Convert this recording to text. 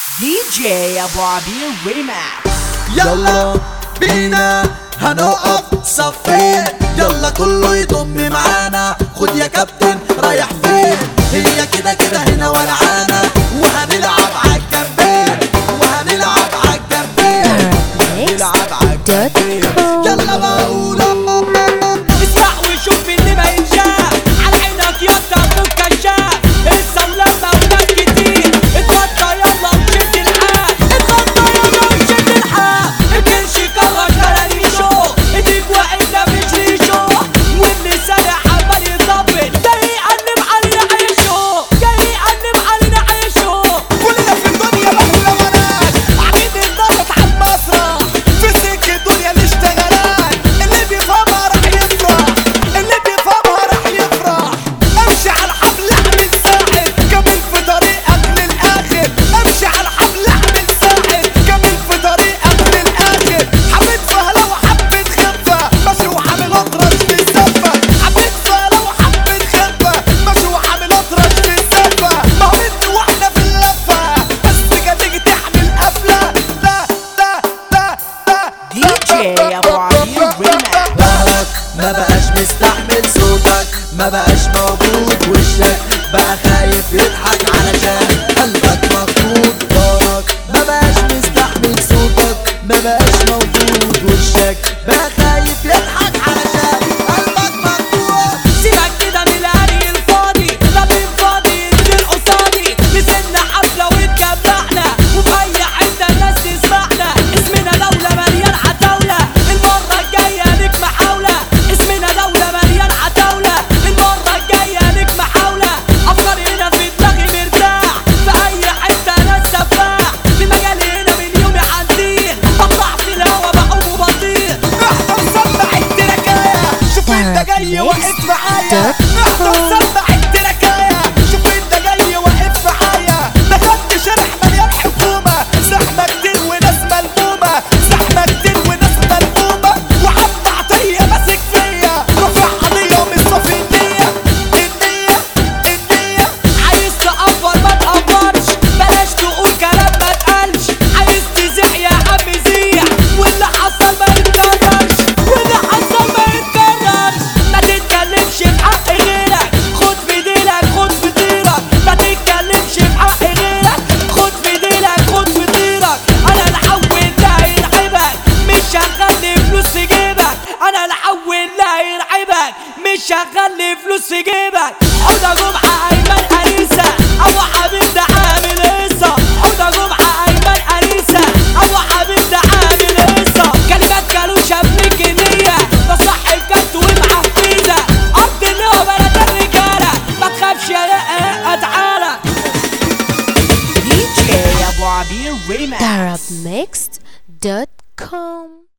دي جي ابو عبير ريماكس يلا بينا هنقف صفين يلا كله يضم معانا خد يا كابتن رايح فين هي كده كده هنا ولعانة وهنلعب عالجنبين وهنلعب عالجنبين وهنلعب عالجنبين يلا بقول اسمع وشوف اللي ما ينشاف على عينك يا ابوك كشاف الصولة موجات كتير اتغطى يلا وشد الحال اتغطى يلا وشد الحال الجنش كرش كرانيشو ايديك واحدة مش ريشو واللي سارع عمال يطبل جاي يقلب علينا عيشه جاي يقلب علينا عيشه كلنا في الدنيا بحلى وناس قاعدين نضغط على المسرح في سكة الدنيا الاشتغالات اللي بيفهمها راح يفرح اللي بيفهمها راح يفرح امشي على الحبل اعمل ساحل كمل في طريقك للاخر امشي على الحبل اعمل ساحل كمل في طريقك للاخر حبيت فهلة وحبيت خفة ماشي وحامل اطرش في السفة حبيت فهلة وحبيت خفة ماشي وحامل اطرش في السفة ما هو انت واحدة في اللفة بس تيجي تحمل قفلة لا لا لا لا دي جي ابو عبير ريماكس ظهرك ما بقاش مستحمل صوتك ما بقاش موجود وشك بقى خايف يضحك علشان قلبك مخطوط ظهرك ما بقاش مستحمل صوتك ما بقاش موجود وشك بقى خايف يضحك علشان قلبك مخطوط سيبك كده من الهري الفاضي لا من فاضي ينزل قصادي نزلنا حفلة واتجمعنا وفي أي حتة الناس تسمعنا اسمنا دولة مليان عتاولة المرة الجاية ليك محاولة اسمنا دولة مليان عتاولة المرة الجاية ليك محاولة أفكار هنا في دماغي مرتاح في أي حتة ناس سفاح في مجالي هنا من يومي عندي بطلع في الهوا بعوم وبطير احضر سمع التركاية شوف انت جاي واقف معايا احضر سمع التركاية شوف انت جاي واقف معايا دخلت شارع مليان حكومة زحمة كتير وناس ملمومة زحمة كتير وناس ملمومة وعم عطية ماسك فيا رافع قضية ومش صافي النية النية النية عايز تقفر ما تقفرش بلاش تقول كلام ما تقالش عايز تزيح يا عم زيح واللي حصل ما يتكررش واللي حصل ما يتكررش ما تتكلمش في حق غيرك خد في ديلك خد في طيرك ما تتكلمش في حق غيرك خد في ديلك خد في طيرك انا الحول لا يرعبك مش شغال لي فلوس في جيبك انا الحول لا يرعبك مش شغال لي فلوس في جيبك حوضة جمعة ايمن انيسة ابو حبيب ده عامل قصة حوضة جمعة ايمن انيسة ابو حبيب ده عامل قصة كلمات كالوشة بنجنية ده صاحب جد ومعاه فيزا ارض اللي هو بلد الرجالة ما تخافش يا لا تعالى دي جي ابو عبير ريماكس Arabmixed.com